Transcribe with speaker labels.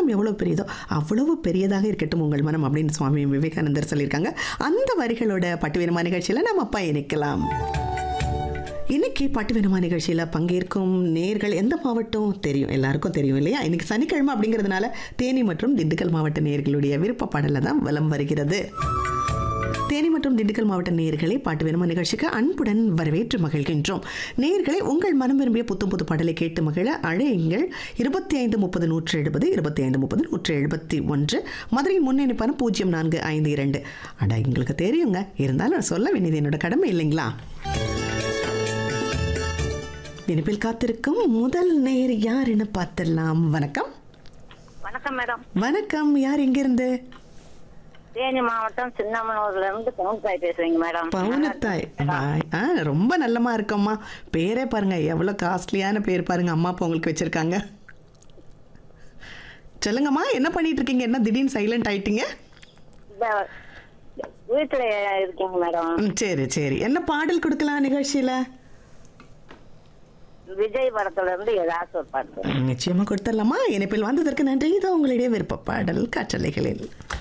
Speaker 1: மனம் எவ்வளோ பெரியதோ அவ்வளவு பெரியதாக இருக்கட்டும் உங்கள் மனம் அப்படின்னு சுவாமி விவேகானந்தர் சொல்லியிருக்காங்க அந்த வரிகளோட பட்டு வேணுமா நிகழ்ச்சியில் நம்ம பயணிக்கலாம் இன்னைக்கு பாட்டு வேணுமா நிகழ்ச்சியில் பங்கேற்கும் நேர்கள் எந்த மாவட்டம் தெரியும் எல்லாருக்கும் தெரியும் இல்லையா இன்னைக்கு சனிக்கிழமை அப்படிங்கிறதுனால தேனி மற்றும் திண்டுக்கல் மாவட்ட நேர்களுடைய விருப்ப பாடலில் தான் வலம் வருகிறது தேனி மற்றும் திண்டுக்கல் மாவட்ட நேயர்களை பாட்டு வேணுமா நிகழ்ச்சிக்கு அன்புடன் வரவேற்று மகிழ்கின்றோம் நேயர்களை உங்கள் மனம் விரும்பிய புத்தம் புது பாடலை கேட்டு மகிழ அழையுங்கள் இருபத்தி ஐந்து முப்பது நூற்று எழுபது இருபத்தி ஐந்து முப்பது நூற்று எழுபத்தி ஒன்று மதுரையின் முன்னெடுப்பான பூஜ்ஜியம் நான்கு ஐந்து இரண்டு அட எங்களுக்கு தெரியுங்க இருந்தாலும் நான் சொல்ல வேண்டியது என்னோட கடமை இல்லைங்களா இனிப்பில் காத்திருக்கும் முதல் நேர் யாருன்னு பார்த்துடலாம் வணக்கம்
Speaker 2: வணக்கம் மேடம்
Speaker 1: வணக்கம் யார் எங்கிருந்து
Speaker 2: தேனி மாவட்டம் சின்னமனூர்ல இருந்து பவுன்சாய் பேசுறீங்க மேடம்
Speaker 1: பவுனத்தாய் பாய் ஆ ரொம்ப நல்லமா இருக்கம்மா பேரே பாருங்க எவ்வளோ காஸ்ட்லியான பேர் பாருங்க அம்மா அப்பா உங்களுக்கு வச்சிருக்காங்க சொல்லுங்கம்மா என்ன பண்ணிட்டு இருக்கீங்க என்ன திடீர்னு சைலண்ட் ஆயிட்டீங்க
Speaker 2: இந்த வீட்டுல இருக்கீங்க மேடம்
Speaker 1: ம், சரி சரி என்ன பாடல் கொடுக்கலாம் நிகழ்ச்சியில
Speaker 2: விஜய் படத்துல இருந்து ஏதாச்சும் ஒரு பாட்டு
Speaker 1: ம், நிச்சயமா கொடுத்துடலாமா இணைப்பில் வந்ததற்கு நன்றி இதோ உங்களுடைய விருப்ப பாடல் காற்றலைகளில்